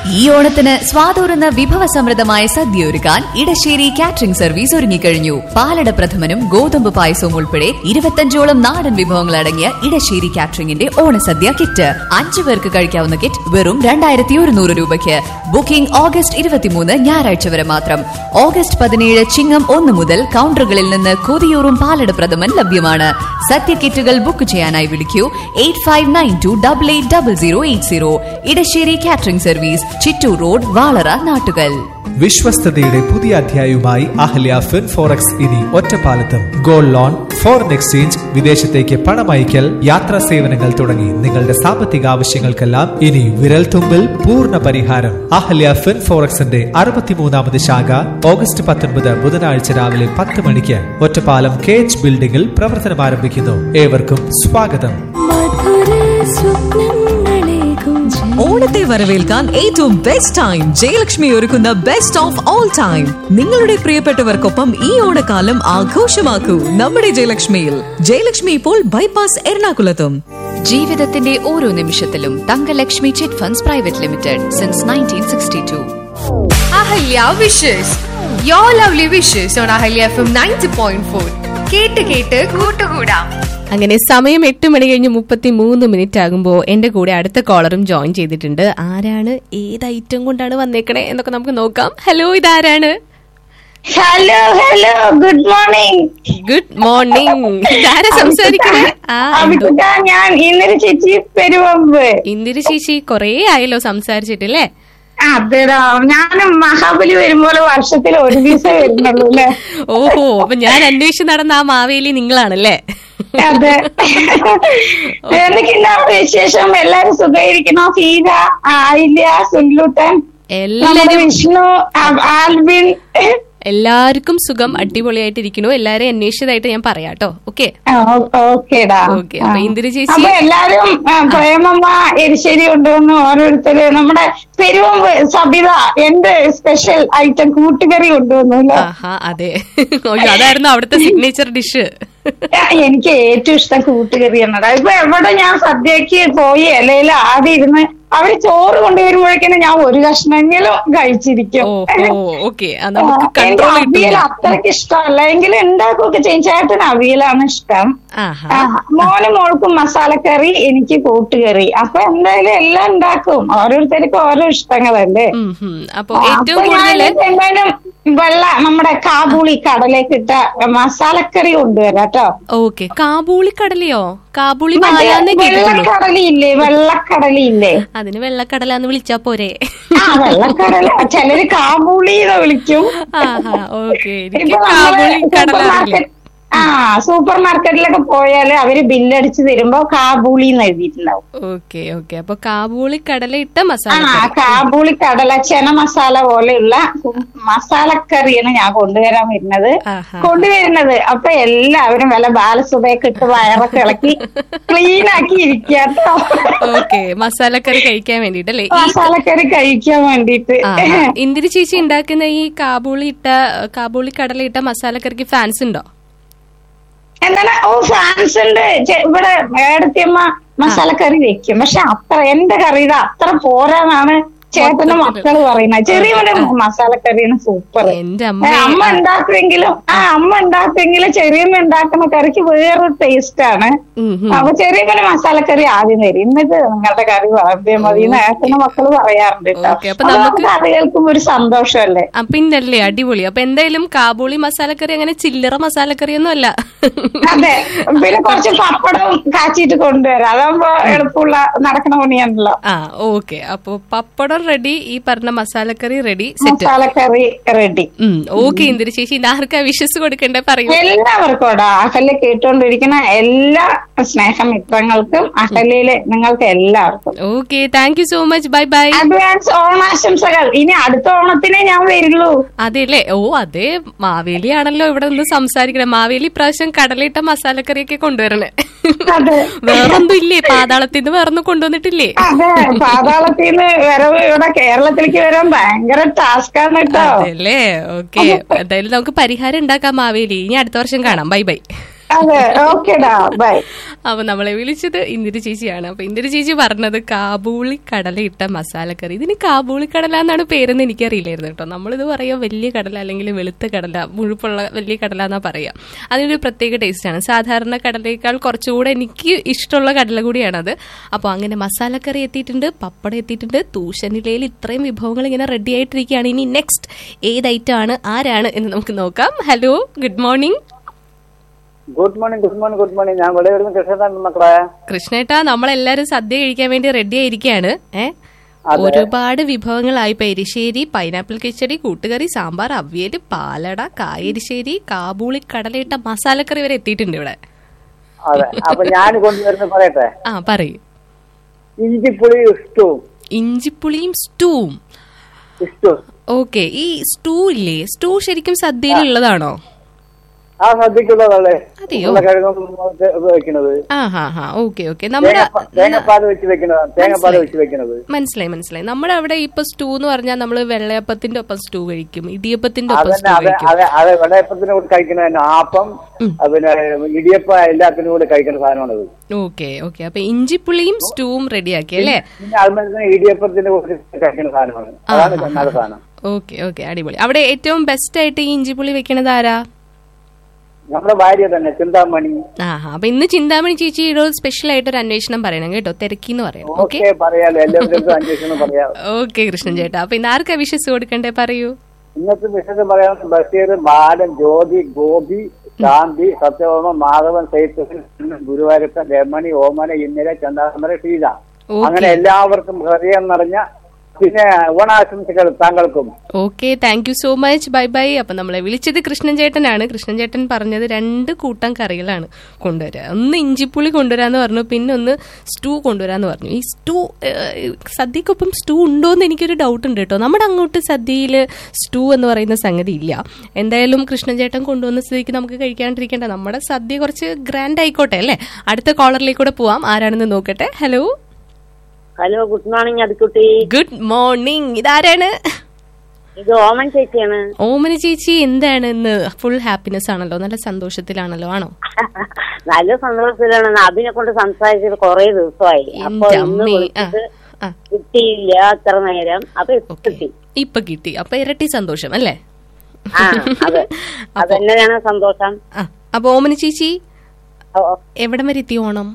ഈ ഓണത്തിന് സ്വാതൂറുന്ന വിഭവസമൃദ്ധമായ സദ്യ ഒരുക്കാൻ ഇടശ്ശേരി കാറ്ററിംഗ് സർവീസ് ഒരുങ്ങിക്കഴിഞ്ഞു പാലട പ്രഥമനും ഗോതമ്പ് പായസവും ഉൾപ്പെടെ ഇരുപത്തഞ്ചോളം നാടൻ വിഭവങ്ങൾ അടങ്ങിയ ഇടശ്ശേരി കാറ്ററിംഗിന്റെ ഓണസദ്യ കിറ്റ് അഞ്ചു പേർക്ക് കഴിക്കാവുന്ന കിറ്റ് വെറും രണ്ടായിരത്തി ഒരുന്നൂറ് രൂപയ്ക്ക് ബുക്കിംഗ് ഓഗസ്റ്റ് ഇരുപത്തിമൂന്ന് ഞായറാഴ്ച വരെ മാത്രം ഓഗസ്റ്റ് പതിനേഴ് ചിങ്ങം ഒന്ന് മുതൽ കൗണ്ടറുകളിൽ നിന്ന് കൊതിയൂറും പാലട പ്രഥമൻ ലഭ്യമാണ് സദ്യ കിറ്റുകൾ ബുക്ക് ചെയ്യാനായി വിളിക്കൂ eight five nine two double eight double zero eight zero Edassery catering service Chittur road Valara Nattukal വിശ്വസ്തയുടെ പുതിയ അധ്യായവുമായി അഹല്യ ഫിൻ ഫോറക്സ് ഇനി ഒറ്റപ്പാലത്തും ഗോൾഡ് ലോൺ ഫോറിൻ എക്സ്ചേഞ്ച് വിദേശത്തേക്ക് പണമയക്കൽ യാത്രാ സേവനങ്ങൾ തുടങ്ങി നിങ്ങളുടെ സാമ്പത്തിക ആവശ്യങ്ങൾക്കെല്ലാം ഇനി വിരൽ തുമ്പിൽ പൂർണ്ണ പരിഹാരം അഹല്യ ഫിൻ ഫോറക്സിന്റെ അറുപത്തിമൂന്നാമത് ശാഖ ഓഗസ്റ്റ് പത്തൊൻപത് ബുധനാഴ്ച രാവിലെ പത്ത് മണിക്ക് ഒറ്റപ്പാലം കെ എച്ച് ബിൽഡിംഗിൽ പ്രവർത്തനം ആരംഭിക്കുന്നു ഏവർക്കും സ്വാഗതം ഓണത്തെ വരവേൽക്കാൻ ഏറ്റവും ബെസ്റ്റ് ടൈം ജയലക്ഷ്മി ഒരുക്കുന്ന ബെസ്റ്റ് ഓഫ് ഓൾ ടൈം നിങ്ങളുടെ പ്രിയപ്പെട്ടവർക്കൊപ്പം ഈ ഓണക്കാലം ആഘോഷമാക്കൂ നമ്മുടെ ജയലക്ഷ്മിയിൽ ജയലക്ഷ്മി ഇപ്പോൾ ബൈപ്പാസ് എറണാകുളത്തും ജീവിതത്തിന്റെ ഓരോ നിമിഷത്തിലും Thangalakshmi chit funds private limited since nineteen sixty two Ahalya wishes your lovely wishes on Ahalya F M ninety point four കേട്ട് കേട്ട് കൂട്ടുകൂടാം അങ്ങനെ സമയം എട്ട് മണി കഴിഞ്ഞ് മുപ്പത്തി മൂന്ന് മിനിറ്റ് ആകുമ്പോൾ എന്റെ കൂടെ അടുത്ത കോളറും ജോയിൻ ചെയ്തിട്ടുണ്ട് ആരാണ് ഏത് ഐറ്റം കൊണ്ടാണ് വന്നേക്കണേ എന്നൊക്കെ നമുക്ക് നോക്കാം ഹലോ ഇതാരാണ് hello hello good morning good morning ഇതാരാ സംസാരിക്കണേ ആ എന്തോ അവിടുത്തെ ഞാൻ ഇന്നൊരു ചേച്ചി പെരുവമ്പ് ഇന്ദിര ചേച്ചി കൊറേ ആയല്ലോ സംസാരിച്ചിട്ടില്ലേ അതെടാ ഞാനും മഹാബലി വരുമ്പോലെ വർഷത്തിൽ ഒരു ദിവസം വരുന്നുള്ളൂ അല്ലേ ഓഹോ അപ്പൊ ഞാൻ അന്വേഷിച്ച് നടന്ന ആ മാവേലി നിങ്ങളാണല്ലേ അതെ എന്തൊക്കെയുണ്ടാ വിശേഷം എല്ലാരും സുഖമായിരിക്കണോ ഫീന ആയില്യ സുല്ലുട്ടൻ നമ്മുടെ എല്ലാരും വിഷ്ണു ആ- ആൽബിൻ എല്ലാവർക്കും സുഖം അടിപൊളിയായിട്ടിരിക്കുന്നു എല്ലാരെയും അന്വേഷിച്ചതായിട്ട് ഞാൻ പറയാട്ടോ ഓക്കെ ആ, ഓ- ഓക്കേടാ ഓക്കേ, അപ്പൊ ആ. ഇന്ദിര ചേച്ചി- അപ്പൊ എല്ലാരും ആ, പ്രേമമ്മ എരിശ്ശേരി കൊണ്ടുവന്നു ഓരോരുത്തര് നമ്മുടെ പെരുവമ്പ് സബിത എന്റെ സ്പെഷ്യൽ ഐറ്റം കൂട്ടുകറി കൊണ്ടുവന്നു അല്ലേ ആഹാ അതെ അയ്യോ, അതായിരുന്നു അവിടുത്തെ സിഗ്നേച്ചർ ഡിഷ് ആ, എനിക്ക് ഏറ്റവും ഇഷ്ടം കൂട്ടുകറിയാണ് ഇപ്പൊ എവിടെ ഞാൻ സദ്യക്ക് പോയി ഇലയിൽ ആദ്യം ഇരുന്ന് അവര് ചോറ് കൊണ്ടുവരുമ്പോഴേക്കും ഞാൻ ഒരു കഷ്ണമെങ്കിലും കഴിച്ചിരിക്കും ഓ ഓക്കെ നമുക്ക് എനിക്ക് കൺട്രോൾ അവിയൽ കിട്ടില്ല അത്രയ്ക്ക് ഇഷ്ടമല്ല എങ്കിലും ഉണ്ടാക്കുകയൊക്കെ ചെയ്യും ചേട്ടന് അവിയലാണ് ഇഷ്ടം ആഹാ ആ, മോനും മോൾക്കും മസാലക്കറി എനിക്ക് കൂട്ടുകറി അപ്പൊ എന്തായാലും എല്ലാം ഉണ്ടാക്കും ഓരോരുത്തർക്കും ഓരോ ഇഷ്ടങ്ങളല്ലേ ഉം, ഉം. അപ്പൊ ആ, ഏറ്റവും അപ്പൊ ഞാൻ കൂടുതൽ എന്തായാലും വെള്ള നമ്മുടെ കാബൂളി കടലേക്കിട്ട മസാലക്കറി കൊണ്ടുവരാം കേട്ടോ ഓക്കെ കാബൂളി കടലയോ കാബൂളി മായാന്നേ കേട്ടിട്ടുള്ളൂ വെള്ളക്കടലില്ലേ വെള്ളക്കടലില്ലേ അതിന് വെള്ളക്കടലാന്ന് വിളിച്ചാ പോരെ ആ വെള്ളക്കടല ചിലര് കാബൂളി എന്ന് വിളിക്കും ആഹാ ഓക്കെ എനിക്ക് ഇപ്പൊ കാബൂളി നമ്മള് കടല സൂപ്പർ അറിയില്ല. മാർക്കറ്റ് ആ സൂപ്പർ മാർക്കറ്റിലൊക്കെ പോയാല് അവര് ബില്ലടിച്ച് തരുമ്പോ കാബൂളി എന്ന് എഴുതിയിട്ടുണ്ടാവും ഓക്കെ ഓക്കെ അപ്പൊ കാബൂളി കടല ഇട്ട ആ മസാല കാബൂളി കടല ചെന മസാല പോലെയുള്ള മസാലക്കറിയാണ് ഞാൻ കൊണ്ടുവരാൻ വരുന്നത് ആഹാ. കൊണ്ടുവരുന്നത് അപ്പൊ എല്ലാവരും വല്ല ബാലസുബയൊക്കെ ഇട്ട് വയറൊക്കെ ഇളക്കി ക്ലീൻ ആക്കി ഇരിക്കാട്ടോ ഓക്കെ മസാലക്കറി കഴിക്കാൻ വേണ്ടിട്ടല്ലേ ഈ മസാലക്കറി കഴിക്കാൻ വേണ്ടിട്ട് ആഹാ. ഇന്ദിര ചേച്ചി ഉണ്ടാക്കുന്ന ഈ കാബൂളി ഇട്ട കാബൂളി കടല ഇട്ട മസാലക്കറിക്ക് ഫാൻസ് ഉണ്ടോ എന്താണ് ഓ ഫാൻസ് ഉണ്ട് ചെ- ഇവിടെ മേടത്തിയമ്മ മസാലക്കറി വെക്കും പക്ഷെ അത്ര എന്റെ കറി ഇത് അത്ര പോരാന്നാണ് ചേട്ടന്റെ മക്കള് പറയുന്നത് ചെറിയവന്റെ മസാലക്കറിയാണ് സൂപ്പർ എന്റെ ഏ, അമ്മ അമ്മ ഉണ്ടാക്കുമെങ്കിലും ആ അമ്മ ഉണ്ടാക്കുമെങ്കിലും ചെറിയമ്മ ഉണ്ടാക്കുന്ന കറിക്ക് വേറൊരു ടേസ്റ്റ് ആണ് ഉം, ഉം. അപ്പൊ ചെറിയമ്മന് മസാലക്കറി ആദ്യം തരും എന്നിട്ട് നിങ്ങളുടെ കറി വളർത്തിയാൽ മതി എന്ന് ഏട്ടന്റെ മക്കള് പറയാറുണ്ട് കേട്ടോ ഓക്കേ, അപ്പൊ അപ്പൊ നമുക്ക് നമുക്ക് അത് കേൾക്കുമ്പോ ഒരു സന്തോഷമല്ലേ ആ, പിന്നല്ലേ അടിപൊളി അപ്പൊ എന്തായാലും കാബൂളി മസാലക്കറി അങ്ങനെ ചില്ലറ മസാലക്കറി ഒന്നും അല്ല അതെ പിന്നെ കുറച്ച് പപ്പടവും കാച്ചിട്ട് കൊണ്ടുവരാം അതാകുമ്പോ എളുപ്പമുള്ള നടക്കണ പണിയാണല്ലോ ആ ഓക്കെ അപ്പൊ പപ്പടം റെഡി ഈ പറഞ്ഞ മസാലക്കറി റെഡി സെറ്റ് മസാലക്കറി റെഡി ഓക്കെ ഇന്ദിര ചേച്ചി ഇത് ആർക്കാ വിശ്വസ് കൊടുക്കണ്ടേ പറയൂ എല്ലാവർക്കും ഇവിടെ അഹല്യ കേട്ടുകൊണ്ടിരിക്കുന്ന എല്ലാ സ്നേഹമിത്രങ്ങൾക്കും അഹല്യയിലെ നിങ്ങൾക്ക് എല്ലാവർക്കും okay thank you so much bye bye advance ഓണാശംസകൾ ഇനി അടുത്ത ഓണത്തിനെ ഞാൻ വരുള്ളൂ അതെല്ലേ ഓ അതെ മാവേലിയാണല്ലോ ഇവിടെ നിന്ന് സംസാരിക്കണേ മാവേലി പ്രാവശ്യം കടലിട്ട മസാലക്കറിയൊക്കെ കൊണ്ടുവരണേ അതെ വേറൊന്നും ഇല്ലേ പാതാളത്തിൽ നിന്ന് വേറൊന്നും കൊണ്ടുവന്നിട്ടില്ലേ അതെ പാതാളത്തിൽ നിന്ന് വരവ് ഇവിടെ കേരളത്തിലേക്ക് വരാൻ ഭയങ്കര ടാസ്ക് ആണ് കേട്ടോ അതെല്ലേ ഓക്കെ എന്തായാലും നമുക്ക് പരിഹാരം ഉണ്ടാക്കാം മാവേലി ഇനി അടുത്ത വർഷം കാണാം ബൈ ബൈ അതെ ഓക്കേടാ ബൈ അപ്പൊ നമ്മളെ വിളിച്ചത് ഇന്ദിര ചേച്ചിയാണ് അപ്പൊ ഇന്ദിര ചേച്ചി പറഞ്ഞത് കാബൂളി കടലയിട്ട മസാലക്കറി ഇതിന് കാബൂളി കടല എന്നാണ് പേരെന്ന് എനിക്കറിയില്ലായിരുന്നു കേട്ടോ നമ്മളിത് പറയാ വലിയ കടല അല്ലെങ്കിൽ വെളുത്ത കടല മുഴുപ്പുള്ള വലിയ കടല എന്നാ പറയാ അതിനൊരു പ്രത്യേക ടേസ്റ്റ് ആണ് സാധാരണ കടലയേക്കാൾ കുറച്ചുകൂടെ എനിക്ക് ഇഷ്ടമുള്ള കടല കൂടിയാണത് അപ്പോൾ അങ്ങനെ മസാലക്കറി എത്തിയിട്ടുണ്ട് പപ്പടം എത്തിയിട്ടുണ്ട് തൂശനിലയിൽ ഇത്രയും വിഭവങ്ങൾ ഇങ്ങനെ റെഡി ആയിട്ടിരിക്കുകയാണ് ഇനി നെക്സ്റ്റ് ഏത് ഐറ്റം ആണ് ആരാണ് എന്ന് നമുക്ക് നോക്കാം hello good morning good morning good morning good morning ഞാൻ ഇവിടെ വരുന്ന കൃഷ്ണനാണ് മക്കളെ കൃഷ്ണേട്ടാ നമ്മളെല്ലാരും സദ്യ കഴിക്കാൻ വേണ്ടി റെഡി ആയിരിക്കുകയാണ് ഏ അതെ. ഒരുപാട് വിഭവങ്ങളായി ഇപ്പൊ എരിശ്ശേരി പൈനാപ്പിൾ കിച്ചടി കൂട്ടുകറി സാമ്പാർ അവിയല് പാലട കായരിശ്ശേരി കാബൂളി കടലയിട്ട മസാലക്കറി വരെ എത്തിയിട്ടുണ്ട് ഇവിടെ അതെ അപ്പൊ ഞാൻ കൊണ്ടുവരുന്ന പറയട്ടെ ആ പറയൂ ഇഞ്ചിപ്പുളി ഇഷ്ടവും ഇഞ്ചിപ്പുളിയും സ്റ്റൂവും ഇഷ്ടവും ഓക്കെ ഈ സ്റ്റൂ ഇല്ലേ സ്റ്റൂ ശരിക്കും സദ്യയിലുള്ളതാണോ ആ സദ്യക്കുള്ളതല്ലേ അതെയോ? ഉരുളക്കിഴങ്ങും വെക്കുന്നത് ആ ഹാ ഹാ ഓക്കെ ഓക്കെ നമ്മുടെ തേങ്ങപ്പ- തേങ്ങപ്പാൽ വെച്ച് വെക്കുന്നതാണ് തേങ്ങപ്പാൽ വെച്ച് വെക്കുന്നത് മനസ്സിലായി മനസ്സിലായി നമ്മുടെ അവിടെ ഇപ്പൊ സ്റ്റൂ എന്ന് പറഞ്ഞാൽ നമ്മൾ വെള്ളയപ്പത്തിന്റെ ഒപ്പം സ്റ്റൂ കഴിക്കും ഇടിയപ്പത്തിന്റെ ഒപ്പം അതന്നെ സ്റ്റൂ അതെ കഴിക്കും അതെ അതെ വെള്ളയപ്പത്തിന് കൂടെ കഴിക്കുന്ന ആപ്പം അത് പിന്നെ ഇടിയപ്പ എല്ലാത്തിനും കൂടെ കഴിക്കുന്ന സാധനമാണത് ഓക്കെ ഓക്കെ അപ്പൊ ഇഞ്ചിപ്പുളിയും സ്റ്റൂവും റെഡിയാക്കി അല്ലേ പിന്നെ അതുപോലെ തന്നെ ഇടിയപ്പത്തിന്റെ കൂടെ കഴിക്കുന്ന സാധനമാണ് അതാണ് നല്ല സാധനം ഓക്കെ ഓക്കെ അടിപൊളി അവിടെ ഏറ്റവും ബെസ്റ്റ് ആയിട്ട് ഈ ഇഞ്ചിപ്പുളി വെക്കണത് ആരാ നമ്മുടെ ഭാര്യ തന്നെ ചിന്താമണി ആഹാ അപ്പൊ ഇന്ന് ചിന്താമണി ചേച്ചി ഒരു സ്പെഷ്യൽ ആയിട്ട് ഒരു അന്വേഷണം പറയണം കേട്ടോ തിരക്കിന്ന് പറയണം ഓക്കെ ഓക്കെ പറയാലോ എല്ലാവരും അന്വേഷണം പറയാം ഓക്കെ കൃഷ്ണൻ ചേട്ടാ അപ്പൊ ഇന്ന് ആർക്കാ വിശ്വസ് കൊടുക്കണ്ടേ പറയൂ ഇന്നത്തെ വിഷയത്തിൽ പറയാൻ ബഷീർ ബാലൻ ജ്യോതി ഗോപി ശാന്തി സത്യഭാമ മാധവൻ സൈത്തുൽ ഗുരുവായൂരപ്പൻ രമണി ഓമന ഇന്നലെ ചന്ദാമര ഷീല ഓക്കേ. അങ്ങനെ എല്ലാവർക്കും ഹൃദയം നിറഞ്ഞ പിന്നെ ഓണാശംസകൾ താങ്കൾക്കും okay thank you so much bye bye അപ്പൊ നമ്മളെ വിളിച്ചത് കൃഷ്ണൻ ചേട്ടനാണ് കൃഷ്ണൻ ചേട്ടൻ പറഞ്ഞത് രണ്ട് കൂട്ടം കറികളാണ് കൊണ്ടുവരിക ഒന്ന് ഇഞ്ചിപ്പുളി കൊണ്ടുവരാന്ന് പറഞ്ഞു പിന്നെ ഒന്ന് സ്റ്റൂ കൊണ്ടുവരാന്ന് പറഞ്ഞു ഈ സ്റ്റൂ ഏഹ്, സദ്യക്കൊപ്പം സ്റ്റൂ ഉണ്ടോ എന്ന് എനിക്കൊരു ഡൗട്ട് ഉണ്ട് കേട്ടോ നമ്മുടെ അങ്ങോട്ട് സദ്യയിൽ സ്റ്റൂ എന്ന് പറയുന്ന സംഗതി ഇല്ല എന്തായാലും കൃഷ്ണൻ ചേട്ടൻ കൊണ്ടുവന്ന സ്ഥിതിക്ക് നമുക്ക് കഴിക്കാണ്ടിരിക്കേണ്ട നമ്മുടെ സദ്യ കുറച്ച് ഗ്രാൻഡ് ആയിക്കോട്ടെ അല്ലേ അടുത്ത കോളറിലേക്ക് കൂടെ പോവാം ആരാണെന്ന് നോക്കട്ടെ ഹലോ ഹലോ ഗുഡ് മോർണിംഗ് അതുക്കുട്ടി ഗുഡ് മോർണിംഗ് ഇതാരാണ് ഇത് ഓമൻ ചേച്ചിയാണ് ഓമന ചേച്ചി എന്താണ് ഇന്ന് ഫുൾ ഹാപ്പിനെസ് ആണല്ലോ നല്ല സന്തോഷത്തിലാണല്ലോ ആണോ നല്ല സന്തോഷത്തിലാണ് അതിനെ കൊണ്ട് സംസാരിച്ചത് കൊറേ ദിവസമായി അപ്പൊ എന്റെ ഇന്ന് അമ്മേ ആ വിളിച്ചിട്ട് ആ കിട്ടിയില്ല അത്ര നേരം അപ്പൊ ഇപ്പൊ ഓക്കെ കിട്ടി ഇപ്പൊ കിട്ടി അപ്പൊ ഇരട്ടി സന്തോഷം അല്ലേ ആ അതെ അതന്നെയാണ് സന്തോഷം ആ അപ്പൊ ഓമന ചേച്ചി ഓ, എവിടം വരെ എത്തി ഓണം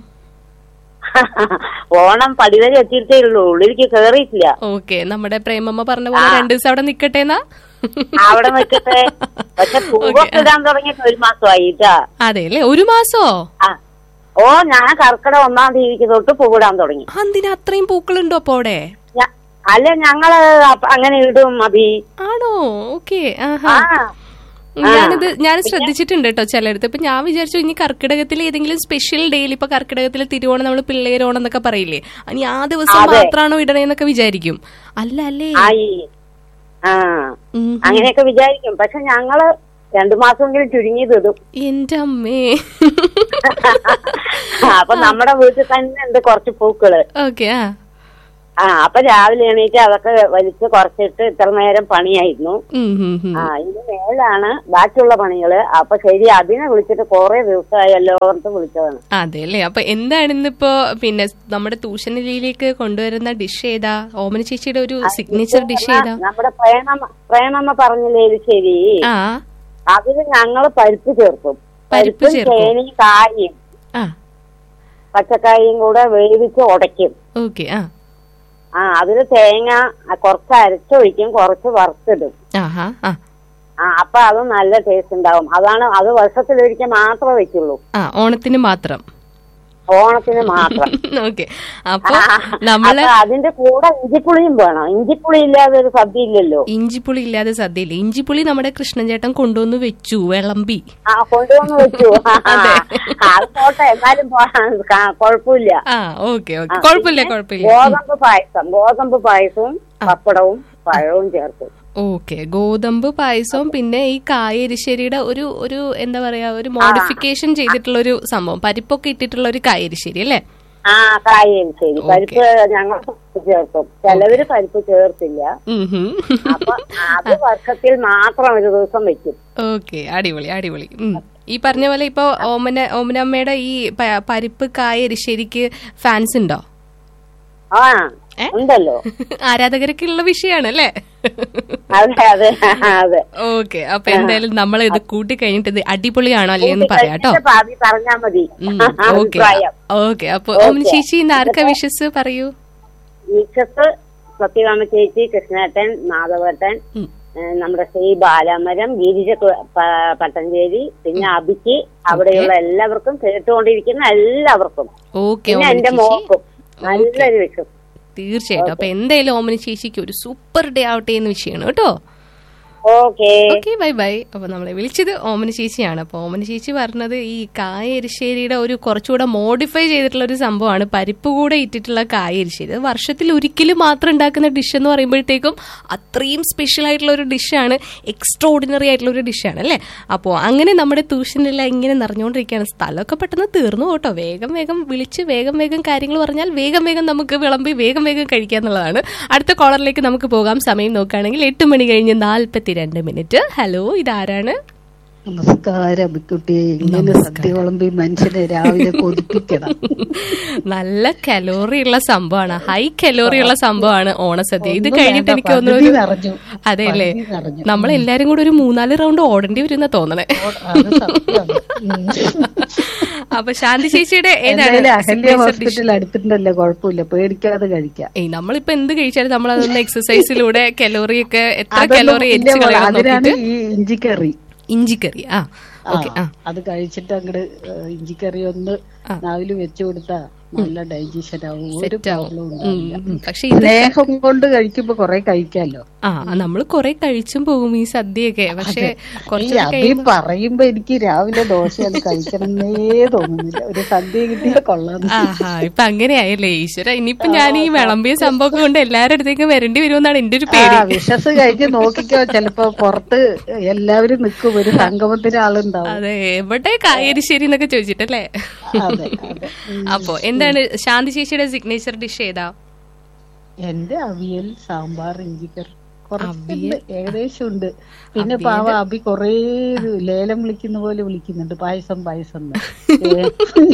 ഓണം പടിവരെ എത്തിയിട്ടേ ഉള്ളൂ ഉള്ളിലേക്ക് കേറിയിട്ടില്ല ഓക്കെ നമ്മുടെ പ്രേമമ്മ പറഞ്ഞ പോലെ രണ്ടു ദിവസം അവിടെ നിക്കട്ടേന്നാ അവിടെ നിൽക്കട്ടെ പക്ഷെ പൂവൊക്കെ ഇടാൻ തുടങ്ങിയിട്ട് ഒരു മാസമായിട്ടാ അതെ അല്ലേ ഒരു മാസോ ആ ഓ ഞാൻ കർക്കിടക ഒന്നാം തീയതിക്ക് തൊട്ട് പൂവിടാൻ തുടങ്ങി എന്തിനാ അത്രയും പൂക്കളുണ്ടോ അപ്പൊ അവിടെ ഞ- അല്ല ഞങ്ങള് അപ്പ- അങ്ങനെ ഇടും മതി ആണോ ഓക്കെ ആ ആഹാ ഞാനിത് ഞാൻ ശ്രദ്ധിച്ചിട്ടുണ്ട് കേട്ടോ ചിലടത്ത് ഇപ്പൊ ഞാൻ വിചാരിച്ചു ഇനി കർക്കിടകത്തിൽ ഏതെങ്കിലും സ്പെഷ്യൽ ഡേയിൽ ഇപ്പൊ കർക്കിടകത്തിൽ തിരുവോണം നമ്മൾ പിള്ളേരോണം എന്നൊക്കെ പറയില്ലേ ഇനി ആ ദിവസം അതെ. മാത്രമാണോ ഇടണേന്നൊക്കെ വിചാരിക്കും അല്ല അല്ലേ ആയി ആ ഉം. അങ്ങനെയൊക്കെ വിചാരിക്കും പക്ഷെ ഞങ്ങള് രണ്ടു മാസമെങ്കിലും ചുരുങ്ങിയത് ഇടും എന്റെ അമ്മേ അപ്പൊ നമ്മുടെ വീട്ടിൽ തന്നെ ഉണ്ട് കുറച്ച് പൂക്കള് ഓക്കെ ആ ആ അപ്പൊ രാവിലെ എണീറ്റ് അതൊക്കെ വലിച്ച് കുറച്ചിട്ട് ഇത്ര നേരം പണിയായിരുന്നു ഉം, ഉം, ഉം. ആ ഇനി മേലാണ് ബാക്കിയുള്ള പണികള് അപ്പൊ ശരി അതിനെ വിളിച്ചിട്ട് കുറെ ദിവസമായി എല്ലാവർക്കും വിളിച്ചതാണ് അതെ അല്ലേ അപ്പൊ എന്താണ് ഇന്നിപ്പോ പിന്നെ നമ്മുടെ തൂഷനിലയിലേക്ക് കൊണ്ടുവരുന്ന ഡിഷ് ഏതാ ഓമന ചേച്ചിയുടെ ഒരു സിഗ്നേച്ചർ ഡിഷ് ഏതാ നമ്മുടെ പ്രേമമ്മ പ്രേമമ്മ പറഞ്ഞില്ലേ ശരി ആ അതിന് ഞങ്ങള് പരിപ്പ് ചേർക്കും പരിപ്പ് പരിപ്പും ചേർക്കും. ചേനയും കായും ആ പച്ചക്കായും കൂടെ വേവിച്ച് ഉടയ്ക്കും ഓക്കെ ആ ആ അതില് തേങ്ങ ആ, കുറച്ച് അരച്ചൊഴിക്കും കുറച്ച് വറുത്തിടും ആഹാ ആ ആ അപ്പൊ അത് നല്ല ടേസ്റ്റ് ഉണ്ടാവും അതാണ് അത് വർഷത്തിലൊരിക്കൽ മാത്രമേ വെക്കുള്ളൂ ആ ഓണത്തിന് മാത്രം ഓണത്തിന് മാത്രം ഓക്കെ അപ്പൊ നമ്മള് അപ്പൊ അതിന്റെ കൂടെ ഇഞ്ചിപ്പുളിയും വേണം ഇഞ്ചിപ്പുളി ഇല്ലാതെ ഒരു സദ്യ ഇല്ലല്ലോ ഇഞ്ചിപ്പുളി ഇല്ലാതെ സദ്യയില്ല ഇഞ്ചിപ്പുളി നമ്മുടെ കൃഷ്ണൻ ചേട്ടൻ കൊണ്ടുവന്ന് വെച്ചു വിളമ്പി ആ കൊണ്ടുവന്ന് വെച്ചു അതെ. അത് പോട്ടെ എന്നാലും പോ- ക- കുഴപ്പമില്ല ആ ഓക്കെ ഓക്കെ കുഴപ്പമില്ല കുഴപ്പമില്ല ഗോതമ്പ് പായസം ഗോതമ്പ് പായസവും പപ്പടവും പഴവും ചേർത്ത് ഓക്കെ ഗോതമ്പ് പായസവും പിന്നെ ഈ കായരിശ്ശേരിയുടെ ഒരു ഒരു എന്താ പറയാ ഒരു മോഡിഫിക്കേഷൻ ചെയ്തിട്ടുള്ള ഒരു സംഭവം പരിപ്പൊക്കെ ഇട്ടിട്ടുള്ള ഒരു കായരിശ്ശേരി അല്ലേ ആ കായരിശ്ശേരി പരിപ്പ് ഞങ്ങൾ പരിപ്പ് ചേർക്കും ചിലവര് പരിപ്പ് ചേർത്തില്ല ഉം ഹും. അപ്പൊ അത് വർഷത്തിൽ മാത്രം ഒരു ദിവസം വെക്കും ഓക്കെ അടിപൊളി അടിപൊളി ഉം. ഈ പറഞ്ഞ പോലെ ഇപ്പൊ ഓമന ഓമനമ്മയുടെ ഈ പ- പരിപ്പ് കായ എരിശ്ശേരിക്ക് ഫാൻസ് ഉണ്ടോ ആ ഏ? ഉണ്ടല്ലോ ആരാധകരൊക്കെയുള്ള വിഷയമാണ് അല്ലേ അതെ അതെ അതെ ഓക്കെ അപ്പൊ എന്തായാലും നമ്മൾ ഇത് കൂട്ടി കഴിഞ്ഞിട്ട് ഇത് അടിപൊളിയാണോ അല്ലേ എന്ന് പറയാം കേട്ടോ ഇതിന്റെ ഭാവി പറഞ്ഞാ മതി ഓക്കെ അഭിപ്രായം ഓക്കെ അപ്പൊ ഓമന ചേച്ചി ഇന്ന് ആർക്കാ വിഷസ് പറയൂ വിശ്വസ് സത്യകാമ ചേച്ചി കൃഷ്ണേട്ടൻ മാധവേട്ടൻ ഉം. ഏഹ് നമ്മുടെ ശ്രീ ബാലാമരം ഗിരിജ കു- പ- പട്ടഞ്ചേരി പിന്നെ അബിക്ക് അവിടെയുള്ള എല്ലാവർക്കും കേട്ടുകൊണ്ടിരിക്കുന്ന എല്ലാവർക്കും ഓക്കെ പിന്നെ ഓമന എന്റെ ചേച്ചി മോക്കും നല്ലൊരു വിശ്വസ് തീർച്ചയായിട്ടും അപ്പൊ എന്തായാലും ഓമന ചേച്ചിക്ക് ഒരു സൂപ്പർ ഡേ ആവട്ടെ എന്ന് വിഷയമാണ് കേട്ടോ ഓക്കേ ഓക്കെ ബൈ ബൈ അപ്പൊ നമ്മളെ വിളിച്ചത് ഓമന ചേച്ചിയാണ് അപ്പൊ ഓമന ചേച്ചി പറഞ്ഞത് ഈ കായ എരിശ്ശേരിയുടെ ഒരു കുറച്ചുകൂടെ മോഡിഫൈ ചെയ്തിട്ടുള്ള ഒരു സംഭവമാണ് പരിപ്പ് കൂടെ ഇട്ടിട്ടുള്ള കായ എരിശ്ശേരി അത് വർഷത്തിൽ ഒരിക്കലും മാത്രം ഉണ്ടാക്കുന്ന ഡിഷ് എന്ന് പറയുമ്പോഴത്തേക്കും അത്രയും സ്പെഷ്യൽ ആയിട്ടുള്ള ഒരു ഡിഷാണ് എക്സ്ട്രാ ഓർഡിനറി ആയിട്ടുള്ള ഒരു ഡിഷാണ് അല്ലേ അപ്പോൾ അങ്ങനെ നമ്മുടെ ട്യൂഷനെല്ലാം ഇങ്ങനെ നിറഞ്ഞുകൊണ്ടിരിക്കുകയാണ് സ്ഥലമൊക്കെ പെട്ടെന്ന് തീർന്നു കേട്ടോ വേഗം വേഗം വിളിച്ച് വേഗം വേഗം കാര്യങ്ങൾ പറഞ്ഞാൽ വേഗം വേഗം നമുക്ക് വിളമ്പി വേഗം വേഗം കഴിക്കുക എന്നുള്ളതാണ് അടുത്ത കോളറിലേക്ക് നമുക്ക് പോകാം സമയം നോക്കുകയാണെങ്കിൽ എട്ട് മണി കഴിഞ്ഞ് നാൽപ്പത്തിരണ്ട് മിനിറ്റ് ഹലോ ഇതാരാണ് നമസ്കാരം അബിക്കുട്ടി ഇങ്ങനെ സദ്യ വിളമ്പി മനുഷ്യനെ രാവിലെ കൊതിപ്പിക്കണം നല്ല കലോറി ഉള്ള സംഭവമാണ് ഹൈ കലോറി ഉള്ള സംഭവമാണ് ഓണസദ്യ ഇത് ഒന്നും കഴിഞ്ഞിട്ട് വേണ്ട, എനിക്ക് തോന്നുന്നു പകുതി ഒരു- നിറഞ്ഞു. അതെ അല്ലേ പകുതി നിറഞ്ഞു. നമ്മളെല്ലാരും കൂടെ ഒരു മൂന്നാല് റൗണ്ട് ഓടേണ്ടി വരുന്ന തോന്നണേ അത് സത്യമാണ്. ഉം. അപ്പൊ ശാന്തി ചേച്ചിയുടെ ഏതാണ് എന്തായാലും അഹല്യ signature dish? ഹോസ്പിറ്റൽ അടുത്തിട്ടുണ്ടല്ലോ കുഴപ്പമില്ല പേടിക്കാതെ കഴിക്കാം ഏയ് നമ്മളിപ്പോ എന്ത് കഴിച്ചാലും നമ്മൾ അതൊന്ന് എക്സസൈസിലൂടെ കലോറി ഒക്കെ എത്ര അതൊന്നും കലോറി ഇല്ല എരിച്ച് മോളെ, കളയാൻ അതിനാണ് നോക്കിയിട്ട് ഈ ഇഞ്ചിക്കറി ഇഞ്ചിക്കറി ആ ഓക്കെ ആ അത് കഴിച്ചിട്ട് അങ്ങട് ഏഹ്, ഇഞ്ചിക്കറി ഒന്ന് നാവില് വെച്ചു കൊടുത്താ നല്ല ഡൈജഷൻ ആവും ഒരു സെറ്റ് ആവും പ്രോബ്ലം ഉണ്ടാവില്ല ഉം. പക്ഷെ ഇത് സ്നേഹം കൊണ്ട് കഴിക്കുമ്പോ കൊറേ കഴിക്കാലോ ആ നമ്മൾ കുറെ കഴിച്ചും പോകും ഈ സദ്യയൊക്കെ പക്ഷെ ഈ കുറച്ച് അഭി പറയുമ്പോ എനിക്ക് രാവിലെ ദോശയാണ് കഴിക്കണമെന്നേ തോന്നുന്നില്ല ഒരു സദ്യ കിട്ടിയാൽ കൊള്ളാം ആഹാ ഇപ്പൊ അങ്ങനെയായല്ലേ ഈശ്വര ഇനിയിപ്പൊ ഞാൻ ഈ വിളമ്പിയ സംഭവം കൊണ്ട് എല്ലാവരുടെ അടുത്തേക്കും വരേണ്ടി വരുമെന്നാണ് എന്റെ ഒരു ആ പേടി വിശ്വസ് കഴിച്ച് നോക്കിക്കോ ചിലപ്പോ പുറത്ത് എല്ലാവരും നിൽക്കും ഒരു സംഗമത്തിന് ആളുണ്ടാവും അതെ എവിടെ കായരിശ്ശേരി എന്നൊക്കെ ചോദിച്ചിട്ടല്ലേ അതെ അതെ ഉം. അപ്പൊ എന്താണ് ശാന്തി ചേച്ചിയുടെ സിഗ്നേച്ചർ ഡിഷ് ഏതാ എന്റെ അവിയൽ സാമ്പാർ ഇഞ്ചിക്കറി കുറച്ചുണ്ട് ഏകദേശം ഉണ്ട് പിന്നെ പാവ അബി കൊറേ ഇത് ലേലം വിളിക്കുന്ന പോലെ വിളിക്കുന്നുണ്ട് പായസം പായസം എന്ന്. ഏ,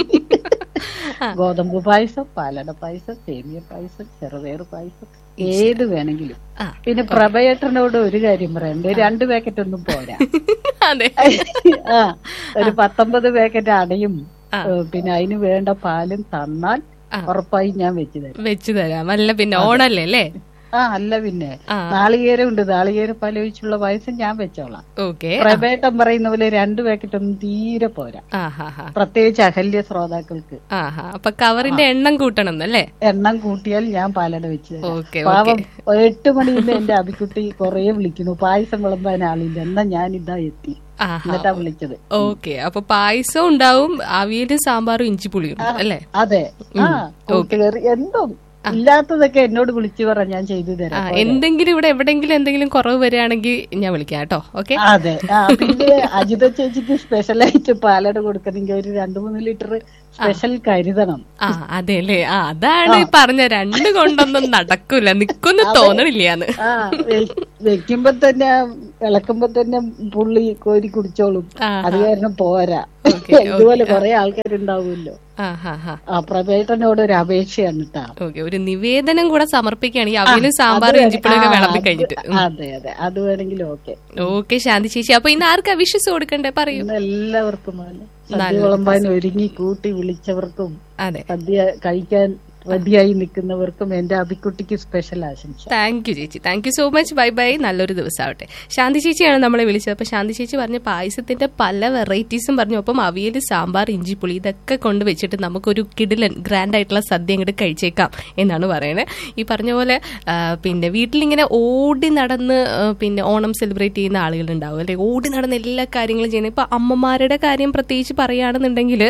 ഗോതമ്പ് പായസം പാലട പായസം സേമിയ പായസം ചെറുപയർ പായസം ഏത് വേണമെങ്കിലും ആ. പിന്നെ പ്രഭയേട്ടനോട് ഒരു കാര്യം പറയണ്ട് രണ്ട് പാക്കറ്റ് ഒന്നും പോരാ അതെ ആ ഒരു പത്തൊമ്പത് പാക്കറ്റ് അടയും ആ. ഏ, പിന്നെ അതിന് വേണ്ട പാലും തന്നാൽ ആ. ഉറപ്പായി ഞാൻ വെച്ചു തരാം വെച്ചു തരാം അല്ല പിന്നെ ഓണല്ലേ അല്ലേ ആ അല്ല പിന്നെ ആ. നാളികേരം ഉണ്ട് നാളികേര പാലൊഴിച്ചുള്ള പായസം ഞാൻ വെച്ചോളാം ഓക്കെ പ്രഭേട്ടം പറയുന്ന പോലെ രണ്ട് പാക്കറ്റ് ഒന്നും തീരെ പോരാ ആ ഹാ ഹാ പ്രത്യേകിച്ച് അഹല്യ ശ്രോതാക്കൾക്ക് ആ ഹാ അപ്പൊ കവറിന്റെ എണ്ണം കൂട്ടണം എന്നല്ലേ എണ്ണം കൂട്ടിയാൽ ഞാൻ പാലട വെച്ച് തരാം. ഓക്കെ പാവം എട്ട് മണിയിൽ എന്റെ അബിക്കുട്ടി കൊറേ വിളിക്കുന്നു പായസം വിളമ്പാൻ ആളില്ല എന്നാ ഞാൻ ഇതാ എത്തി ആഹാ എന്നിട്ടാ വിളിച്ചത് ഓക്കെ അപ്പൊ പായസം ഉണ്ടാവും അവിയലും സാമ്പാറും ഇഞ്ചിപ്പുളിയും അല്ലേ അതെ ആ കൂട്ടുകറി എന്തോ ഇല്ലാത്തതൊക്കെ എന്നോട് വിളിച്ചു പറ ഞാൻ ചെയ്തു ആ തരാം എന്തെങ്കിലും ഇവിടെ എവിടെങ്കിലും എന്തെങ്കിലും കുറവ് വരികയാണെങ്കിൽ ഞാൻ വിളിക്കാം കേട്ടോ ഓക്കെ അതെ ആ പിന്നെ അജിത ചേച്ചിക്ക് സ്പെഷ്യലായിട്ട് പാലട കൊടുക്കണമെങ്കിൽ ഒരു രണ്ടു മൂന്ന് ലിറ്റർ സ്പെഷ്യൽ കരുതണം ആ അതെ അല്ലേ ആ അതാണ് ഈ പറഞ്ഞ രണ്ട് കൊണ്ടൊന്നും നടക്കൂല നിക്കൊന്നും തോന്നണില്ലാന്ന് ആ വെ- വെക്കുമ്പോ തന്നെ ഇളക്കുമ്പോ തന്നെ പുള്ളി കോരി കുടിച്ചോളും ആ, അത് കാരണം പോരാ ഓക്കേ, ഇതുപോലെ കുറെ ആൾക്കാരുണ്ടാവുമല്ലോ ആ ഹാ ഹാ ആ പ്രഭേട്ടനോട് ഒരു അപേക്ഷയാണ് കേട്ടാ ഓക്കെ ഒരു നിവേദനം കൂടെ സമർപ്പിക്കുകയാണ് ഈ അവിയലും സാമ്പാറും ഇഞ്ചിപ്പുളിയൊക്കെ വിളമ്പി കഴിഞ്ഞിട്ട് അതെ അതെ അത് വേണമെങ്കിൽ ഓക്കെ ഓക്കെ ശാന്തി ചേച്ചി അപ്പൊ ഇന്ന് ആർക്കാ വിശ്വസ് കൊടുക്കണ്ടേ പറയൂ ഇന്ന് എല്ലാവർക്കും പോലെ സദ്യ വിളമ്പാൻ ഒരുങ്ങി കൂട്ടി വിളിച്ചവർക്കും അതെ സദ്യ കഴിക്കാൻ റെഡിയായി നിൽക്കുന്നവർക്കും എന്റെ അബിക്കുട്ടിക്ക് സ്പെഷ്യൽ ആശംസ താങ്ക് യു ചേച്ചി thank you so much bye bye നല്ലൊരു ദിവസമാവട്ടെ ശാന്തി ചേച്ചിയാണ് നമ്മളെ വിളിച്ചത് അപ്പൊ ശാന്തി ചേച്ചി പറഞ്ഞ പായസത്തിന്റെ പല വെറൈറ്റീസും പറഞ്ഞു അപ്പം അവിയൽ സാമ്പാർ ഇഞ്ചിപ്പുളി ഇതൊക്കെ കൊണ്ട് വെച്ചിട്ട് നമുക്കൊരു കിടിലൻ ഗ്രാൻഡ് ആയിട്ടുള്ള സദ്യ അങ്ങോട്ട് കഴിച്ചേക്കാം എന്നാണ് പറയുന്നത് ഈ പറഞ്ഞ പോലെ ആ, പിന്നെ വീട്ടിലിങ്ങനെ ഓടി നടന്ന് ആ, പിന്നെ ഓണം സെലിബ്രേറ്റ് ചെയ്യുന്ന ആളുകളുണ്ടാവും അല്ലെ ഓടി നടന്ന് എല്ലാ കാര്യങ്ങളും ചെയ്യുന്നത് ഇപ്പൊ അമ്മമാരുടെ കാര്യം പ്രത്യേകിച്ച് പറയുകയാണെന്നുണ്ടെങ്കിൽ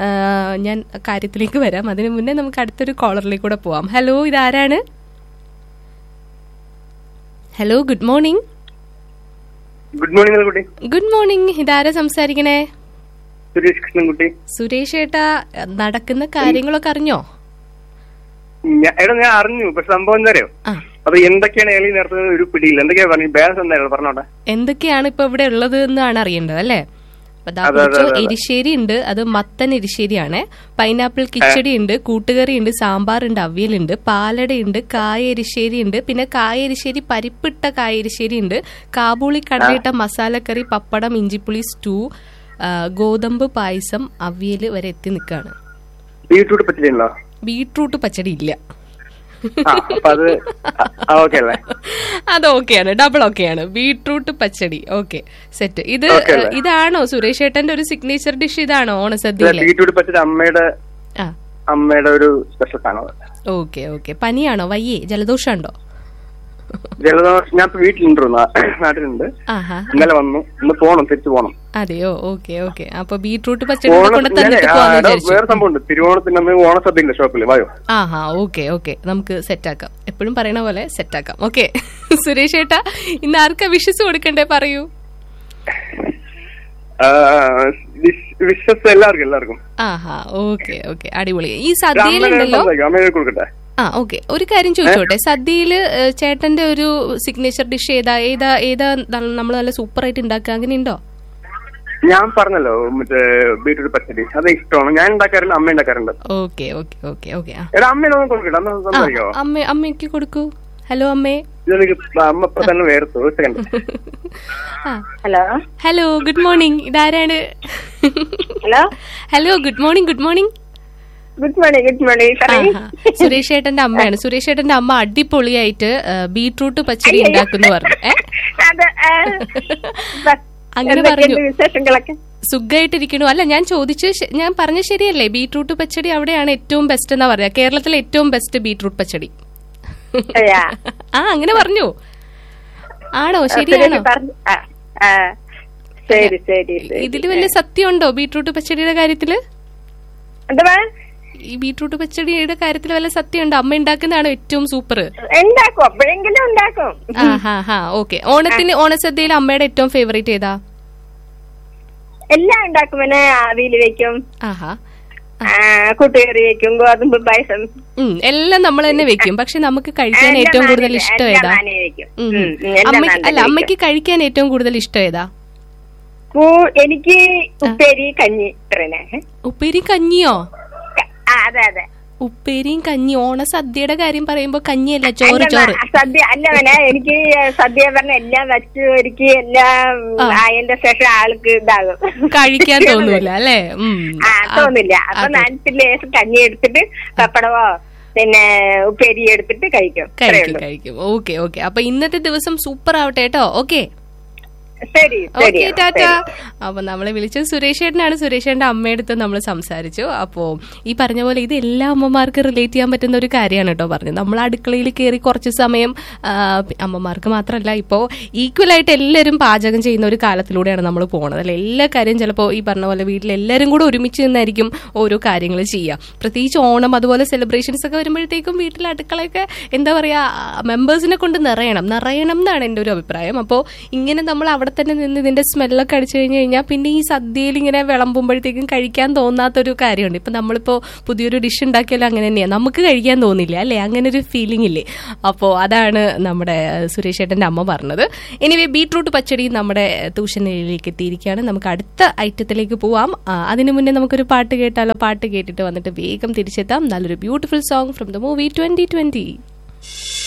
ഞാൻ കാര്യത്തിലേക്ക് വരാം അതിനു മുന്നേ നമുക്ക് അടുത്തൊരു കോളറിലേക്ക് കൂടെ പോവാം ഹലോ ഇതാരാണ് hello good morning good morning കുട്ടി ഗുഡ് മോർണിംഗ് ഇതാരാ സംസാരിക്കണേ സുരേഷ് കൃഷ്ണൻകുട്ടി സുരേഷ് ഏട്ടാ നടക്കുന്ന കാര്യങ്ങളൊക്കെ അറിഞ്ഞോ ഞാ- എടാ ഞാൻ അറിഞ്ഞു പക്ഷെ സംഭവം എന്താ അറിയോ ആ അത് എന്തൊക്കെയാണ് ഏളി നടത്തുന്നത് ഒരു പിടിയില്ല എന്തൊക്കെയാ പറഞ്ഞു ബാലൻസ് എന്തായിരുന്നു പറഞ്ഞോട്ടെ എന്തൊക്കെയാണ് ഇപ്പൊ ഇവിടെ ഉള്ളത് എന്നാണ് അറിയേണ്ടത് അല്ലേ അപ്പൊ ദാ അതെ, അതെ, കുറിച്ചോ അതെ, അതെ. എരിശ്ശേരി ഉണ്ട് അത് മത്തൻ എരിശ്ശേരിയാണ് പൈനാപ്പിൾ കിച്ചടി ഉണ്ട് കൂട്ടുകറി ഉണ്ട് സാമ്പാർ ഉണ്ട് അവിയലുണ്ട് പാലട ഉണ്ട് കായ എരിശ്ശേരി ഉണ്ട് പിന്നെ കായ എരിശ്ശേരി പരിപ്പിട്ട കായ എരിശ്ശേരി ഉണ്ട് കാബൂളി കടലിട്ട മസാലക്കറി പപ്പടം ഇഞ്ചിപ്പുളി സ്റ്റൂ ആ, ഗോതമ്പ് പായസം അവിയൽ വരെ എത്തി നിൽക്കുകയാണ് ബീട്രൂട്ട് പച്ചടി ഉണ്ടോ ബീട്രൂട്ട് പച്ചടി ഇല്ല ആ അപ്പൊ അത് ഓക്കെ അല്ലേ അത് ഓക്കെയാണ് ഡബിൾ ഓക്കെയാണ് ബീട്രൂട്ട് പച്ചടി ഓക്കെ സെറ്റ് ഇത് Okay അല്ലേ? ഇതാണോ സുരേഷ് ഏട്ടന്റെ ഒരു സിഗ്നേച്ചർ ഡിഷ് ഇതാണോ ഇത് ഓണസദ്യയിലെ ബീട്രൂട്ട് പച്ചടി അമ്മയുടെ ആ അമ്മയുടെ ഒരു സ്പെഷ്യൽ സാധനം ഓക്കെ ഓക്കെ പനിയാണോ വയ്യേ ജലദോഷം ഉണ്ടോ ജലദോഷം ഞാൻ ഇപ്പൊ വീട്ടിലുണ്ട് നാ- നാട്ടിലുണ്ട് ആഹാ ഇന്നലെ വന്നു ഇന്ന് പോണം തിരിച്ചു പോണം അതെയോ ഓക്കെ ഓക്കെ അപ്പൊ ബീട്രൂട്ട് പച്ചടി ഓണ കൊണ്ട് ഞാനേ, തന്നിട്ട് ആ, പോവാന്ന് എടാ, വിചാരിച്ചു വേറെ സംഭവം ഉണ്ട് തിരുവോണത്തിന് അന്ന് ഓണസദ്യ ഷോപ്പിൽ വായോ ആഹാ ഓക്കെ ഓക്കെ നമുക്ക് സെറ്റാക്കാം എപ്പോഴും പറയണ പോലെ സെറ്റാക്കാം ഓക്കെ സുരേഷ് ഏട്ടാ ഇന്ന് ആർക്കാ വിഷസ് കൊടുക്കണ്ടേ പറയൂ വിശ്വസ് എല്ലാവർക്കും എല്ലാവർക്കും ആഹാ ഓക്കെ ഓക്കെ അടിപൊളി ഈ സദ്യയിലുണ്ടല്ലോ അമ്മയെ കൊടുക്കട്ടെ ആ ഓക്കെ ഒരു കാര്യം ചോദിച്ചോട്ടെ സദ്യയില് ഏഹ്, ചേട്ടന്റെ ഒരു സിഗ്നേച്ചർ ഡിഷ് ഏതാ ഏതാ ഏതാ നമ്മൾ നല്ല സൂപ്പർ ആയിട്ട് ഉണ്ടാക്കുക അങ്ങനെ ഉണ്ടോ ഞാൻ പറഞ്ഞല്ലോ മറ്റേ ബീട്രൂട്ട് പച്ചടി അത് ഇഷ്ടമാണ് ഞാൻ ഉണ്ടാക്കാറില്ല അമ്മ ഉണ്ടാക്കാറുണ്ട് ഓക്കെ ഓക്കെ ഓക്കെ ഓക്കെ ആ എടാ അമ്മേനൊന്നും കൊടുക്കട്ടെ അമ്മ ആ, സംസാരിക്കോ അമ്മ അമ്മയ്ക്ക് കൊടുക്കൂ ഹലോ അമ്മേ ഇതെനിക്ക് അമ്മ ഇപ്പൊ തന്നെ വേർത്തു ഒരു സെക്കൻഡ് ആ ഹലോ ഹലോ ഗുഡ് മോർണിംഗ് ഇതാരാണ് hello hello good morning good morning good morning good morning പറയൂ സുരേഷ് ഏട്ടന്റെ അമ്മയാണ് സുരേഷ് ഏട്ടന്റെ അമ്മ അടിപൊളിയായിട്ട് ആ, ബീട്രൂട്ട് പച്ചടി ഉണ്ടാക്കുന്നു പറഞ്ഞു ഏ അത് ആ, ബ- അങ്ങനെ എന്തൊക്കെയുണ്ട് പറഞ്ഞു. വിശേഷങ്ങളൊക്കെ സുഖമായിട്ടിരിക്കണു അല്ല ഞാൻ ചോദിച്ചു ശ- ഞാൻ പറഞ്ഞ ശരിയല്ലേ ബീട്രൂട്ട് പച്ചടി അവിടെയാണ് ഏറ്റവും ബെസ്റ്റ് എന്നാ പറയാ കേരളത്തിലെ ഏറ്റവും ബെസ്റ്റ് ബീട്രൂട്ട് പച്ചടി അതെയാ? ആ അങ്ങനെ പറഞ്ഞു ആണോ ശരിയാണോ സുരേഷ് പറഞ്ഞു. ആ, ആ. ശരി ശരി ശരി. ഇതില് വലിയ സത്യമുണ്ടോ ബീട്രൂട്ട് പച്ചടിയുടെ കാര്യത്തില് എന്തുവാ ഈ ബീട്രൂട്ട് പച്ചടിയുടെ കാര്യത്തിൽ വല്ല സത്യമുണ്ടോ അമ്മ ഉണ്ടാക്കുന്നതാണോ ഏറ്റവും സൂപ്പർ ഉണ്ടാക്കും എപ്പോഴെങ്കിലും ഉണ്ടാക്കും ആ ഹാ ഹാ ഓക്കെ ഓണത്തിന് ഓണസദ്യയിൽ അമ്മയുടെ ഏറ്റവും ഫേവറേറ്റ് ഏതാ എല്ലാം ഉണ്ടാക്കും പിന്നെ ആവിയിൽ വെക്കും ആഹാ ആ, കൂട്ടുകറി വെക്കും ഗോതമ്പ് പായസം ഉം, എല്ലാം നമ്മൾ തന്നെ വെക്കും പക്ഷെ നമുക്ക് കഴിക്കാൻ എല്ലാം ഏറ്റവും കൂടുതൽ നാനേ- ഇഷ്ടം എല്ലാം ഏതാ നാനേ വെക്കും. ഉം, ഉം, ഉം. ഉം, എല്ലാം അമ്മയ്ക്ക് നാനേ അല്ല വെക്കും. അമ്മയ്ക്ക് കഴിക്കാൻ ഏറ്റവും കൂടുതൽ ഇഷ്ടം ഏതാ പൂ- എനിക്ക് ഉപ്പേരി കഞ്ഞി ഇത്രനെ ഉപ്പേരി കഞ്ഞിയോ ആ അതെ അതെ ഉപ്പേരിയും കഞ്ഞി ഓണ സദ്യയുടെ കാര്യം പറയുമ്പോ കഞ്ഞിയല്ല ചോറ് അല്ല, ചോറ് മ- സദ്യ അല്ല വേണേ എനിക്ക് സദ്യ പറഞ്ഞ എല്ലാം വെച്ച് ഒരുക്കി എല്ലാം ആയതിന്റെ ശേഷം ആൾക്ക് ഇതാകും കഴിക്കാൻ തോന്നൂല അല്ലേ ഉം. ആ തോന്നില്ല അപ്പൊ അതെ. ഞാൻ പിന്നെ ലേശം കഞ്ഞി എടുത്തിട്ട് പപ്പടമോ പിന്നെ ഉപ്പേരി എടുത്തിട്ട് കഴിക്കും അത്രേ കഴിക്കും ഉള്ളൂ. കഴിക്കും ഓക്കെ ഓക്കെ അപ്പൊ ഇന്നത്തെ ദിവസം സൂപ്പർ ആവട്ടെ കേട്ടോ ഓക്കെ ശരി ശരി ഓക്കെ ടാറ്റ അപ്പൊ നമ്മളെ വിളിച്ചത് സുരേഷ് ഏട്ടനാണ് സുരേഷ് ഏട്ടന്റെ അമ്മയടുത്ത് നമ്മൾ സംസാരിച്ചു അപ്പോ ഈ പറഞ്ഞ പോലെ ഇത് എല്ലാ അമ്മമാർക്കും റിലേറ്റ് ചെയ്യാൻ പറ്റുന്ന ഒരു കാര്യമാണ് കേട്ടോ പറഞ്ഞത് നമ്മൾ അടുക്കളയിൽ കയറി കുറച്ച് സമയം ആ, അമ്മമാർക്ക് മാത്രമല്ല ഇപ്പോൾ ഈക്വൽ ആയിട്ട് എല്ലാവരും പാചകം ചെയ്യുന്ന ഒരു കാലത്തിലൂടെയാണ് നമ്മൾ പോണത് അല്ലെ എല്ലാ കാര്യം ചിലപ്പോൾ ഈ പറഞ്ഞ പോലെ വീട്ടിൽ എല്ലാവരും കൂടെ ഒരുമിച്ച് നിന്നായിരിക്കും ഓരോ കാര്യങ്ങൾ ചെയ്യുക പ്രത്യേകിച്ച് ഓണം അതുപോലെ സെലിബ്രേഷൻസ് ഒക്കെ വരുമ്പോഴത്തേക്കും വീട്ടിൽ അടുക്കളയൊക്കെ എന്താ പറയാ മെമ്പേഴ്സിനെ കൊണ്ട് നിറയണം നിറയണം എന്നാണ് എൻ്റെ ഒരു അഭിപ്രായം അപ്പോൾ ഇങ്ങനെ നമ്മൾ അവിടെ തന്നെ നിന്ന് ഇതിന്റെ സ്മെല്ലൊക്കെ അടിച്ചു കഴിഞ്ഞു കഴിഞ്ഞാൽ പിന്നെ ഈ സദ്യയിൽ ഇങ്ങനെ വിളമ്പുമ്പോഴത്തേക്കും കഴിക്കാൻ തോന്നാത്തൊരു കാര്യമുണ്ട് ഇപ്പം നമ്മളിപ്പോൾ പുതിയൊരു ഡിഷ് ഉണ്ടാക്കിയാലും അങ്ങനെ തന്നെയാണ് നമുക്ക് കഴിക്കാൻ തോന്നില്ല അല്ലേ അങ്ങനെ ഒരു ഫീലിംഗ് ഇല്ലേ അപ്പോൾ അതാണ് നമ്മുടെ ഏഹ്, സുരേഷ് ഏട്ടൻ്റെ അമ്മ പറഞ്ഞത് എനിവേ ബീട്രൂട്ട് പച്ചടി നമ്മുടെ ട്യൂഷനിലേക്ക് എത്തിയിരിക്കുകയാണ് നമുക്ക് അടുത്ത ഐറ്റത്തിലേക്ക് പോവാം ആ, അതിനു മുന്നേ നമുക്കൊരു പാട്ട് കേട്ടാലോ പാട്ട് കേട്ടിട്ട് വന്നിട്ട് വേഗം തിരിച്ചെത്താം നല്ലൊരു beautiful song from the movie twenty twenty